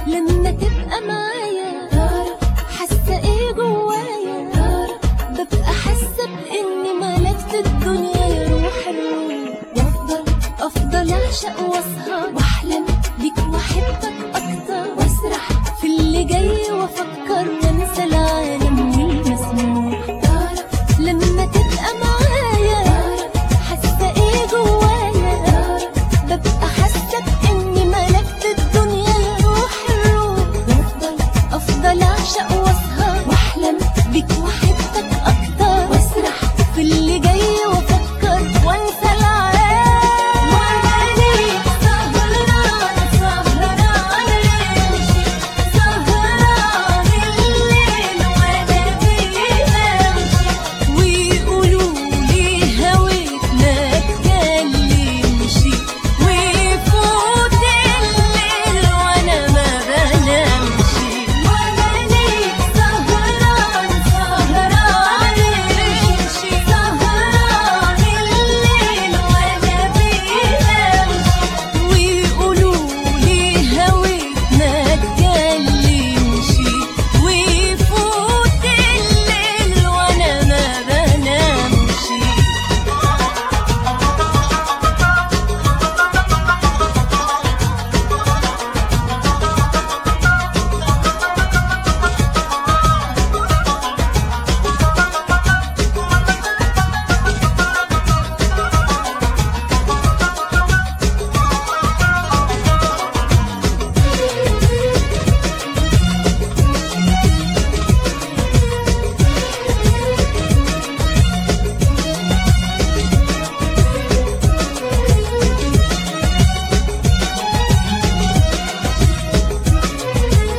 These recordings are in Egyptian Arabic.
لما تبقى معايا حاسة ايه جوايا ببقى حاسة باني ملكت الدنيا يا روح الروح وافضل افضل اعشق واسهر واحلم بيك واحبك اكتر واسرح في اللي جاي وافكر وانسى العالم والمسموح لما تبقى معايا حاسة ايه جوايا ببقى حاسة باني ملكت الدنيا يا روح الروح وافضل افضل اعشق واسهر واحلم بيك واحبك اكتر واسرح في اللي جاي وافكر وانسى العالم وعليك سهران سهران ليل سهران الليل وانا بمشي ويقولوا لي هويت ما تكلمش ويفوت الليل وانا ما بنامش وانا ليك سهران سهران يمشي سهران الليل وانا بنامش ويقولوا لي هويت ما تكلمش ويفوت الليل وانا ما بنامش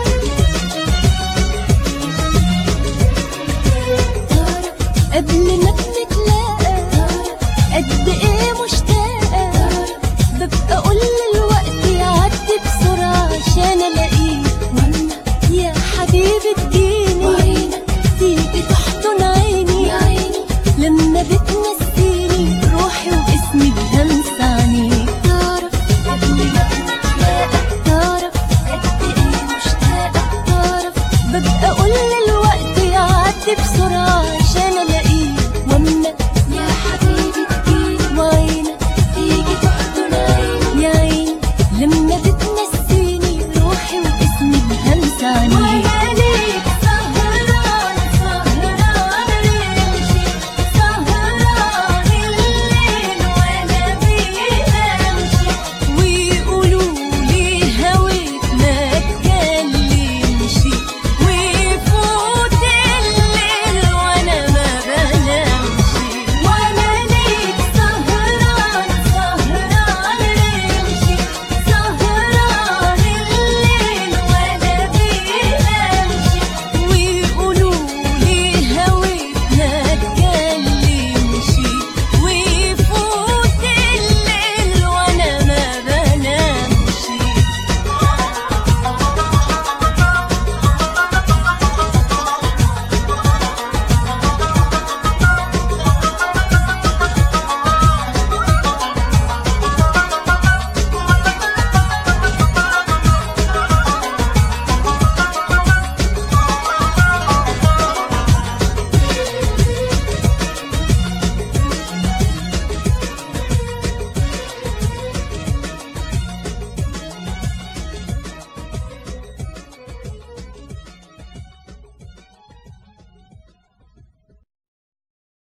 قبل ما